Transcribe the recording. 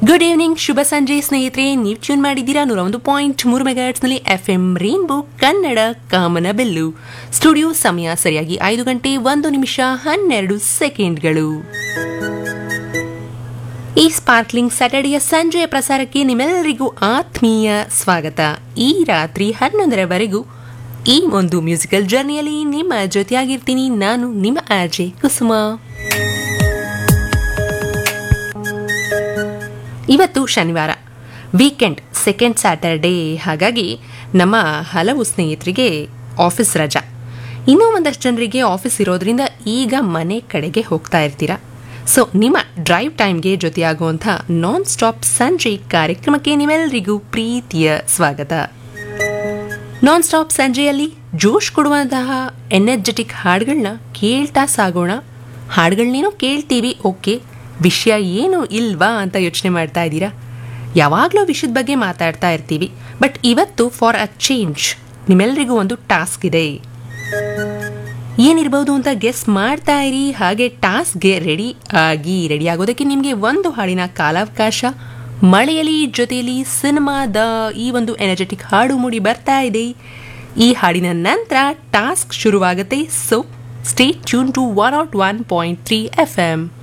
good evening ಶುಭ ಸಂಜೆ ಸ್ನೇಹಿತರೆ ನೀವು ಟ್ಯೂನ್ ಮಾಡಿದ್ದೀರಾ ನೂರ ಒಂದು ಪಾಯಿಂಟ್ ಮೂರು ಮೆಗಾಟ್ಸ್ನಲ್ಲಿ F M rainbow Kannada Kamanabillu studio ಸಮಯ ಸರಿಯಾಗಿ ಐದು ಗಂಟೆ ಒಂದು ನಿಮಿಷ ಹನ್ನೆರಡು ಸೆಕೆಂಡ್ಗಳು ಈ ಸ್ಪಾರ್ಕ್ಲಿಂಗ್ ಸ್ಯಾಟರ್ಡೆಯ ಸಂಜೆಯ ಪ್ರಸಾರಕ್ಕೆ ನಿಮ್ಮೆಲ್ಲರಿಗೂ ಆತ್ಮೀಯ ಸ್ವಾಗತ ಈ ರಾತ್ರಿ ಹನ್ನೊಂದರವರೆಗೂ ಈ ಒಂದು ಮ್ಯೂಸಿಕಲ್ ಜರ್ನಿಯಲ್ಲಿ ನಿಮ್ಮ ಜೊತೆಯಾಗಿರ್ತೀನಿ ನಾನು ನಿಮ್ಮ ಆರ್ಜೆ ಕುಸುಮ ಇವತ್ತು ಶನಿವಾರ ವೀಕೆಂಡ್ ಸೆಕೆಂಡ್ ಸ್ಯಾಟರ್ಡೇ ಹಾಗಾಗಿ ನಮ್ಮ ಹಲವು ಸ್ನೇಹಿತರಿಗೆ ಆಫೀಸ್ ರಜಾ ಇನ್ನೂ ಒಂದಷ್ಟು ಜನರಿಗೆ ಆಫೀಸ್ ಇರೋದ್ರಿಂದ ಈಗ ಮನೆ ಕಡೆಗೆ ಹೋಗ್ತಾ ಇರ್ತೀರಾ ಸೊ ನಿಮ್ಮ ಡ್ರೈವ್ ಟೈಮ್ಗೆ ಜೊತೆಯಾಗುವಂಥ ನಾನ್ ಸ್ಟಾಪ್ ಸಂಜೆ ಕಾರ್ಯಕ್ರಮಕ್ಕೆ ನಿಮ್ಮೆಲ್ಲರಿಗೂ ಪ್ರೀತಿಯ ಸ್ವಾಗತ ನಾನ್ ಸ್ಟಾಪ್ ಸಂಜೆಯಲ್ಲಿ ಜೋಶ್ ಕೊಡುವಂತಹ ಎನರ್ಜೆಟಿಕ್ ಹಾಡುಗಳನ್ನ ಕೇಳ್ತಾ ಸಾಗೋಣ ಹಾಡುಗಳನ್ನೇನೋ ಕೇಳ್ತೀವಿ ಓಕೆ ವಿಷಯ ಏನು ಇಲ್ವಾ ಅಂತ ಯೋಚನೆ ಮಾಡ್ತಾ ಇದ್ದೀರಾ ಯಾವಾಗಲೂ ವಿಷಯದ ಬಗ್ಗೆ ಮಾತಾಡ್ತಾ ಇರ್ತೀವಿ ಬಟ್ ಇವತ್ತು ಫಾರ್ ಅ ಚೇಂಜ್ ನಿಮ್ಮೆಲ್ಲರಿಗೂ ಒಂದು ಟಾಸ್ಕ್ ಇದೆ ಏನಿರ್ಬೋದು ಅಂತ ಗೆಸ್ ಮಾಡ್ತಾ ಇರಿ ಹಾಗೆ ಟಾಸ್ಕ್ಗೆ ರೆಡಿ ಆಗಿ ರೆಡಿ ಆಗೋದಕ್ಕೆ ನಿಮಗೆ ಒಂದು ಹಾಡಿನ ಕಾಲಾವಕಾಶ ಮಳೆಯಲ್ಲಿ ಜೊತೆಯಲ್ಲಿ ಸಿನಿಮಾದ ಈ ಒಂದು ಎನರ್ಜೆಟಿಕ್ ಹಾಡು ಮೂಡಿ ಬರ್ತಾ ಇದೆ ಈ ಹಾಡಿನ ನಂತರ ಟಾಸ್ಕ್ ಶುರುವಾಗುತ್ತೆ so stay tune to one out one point three F M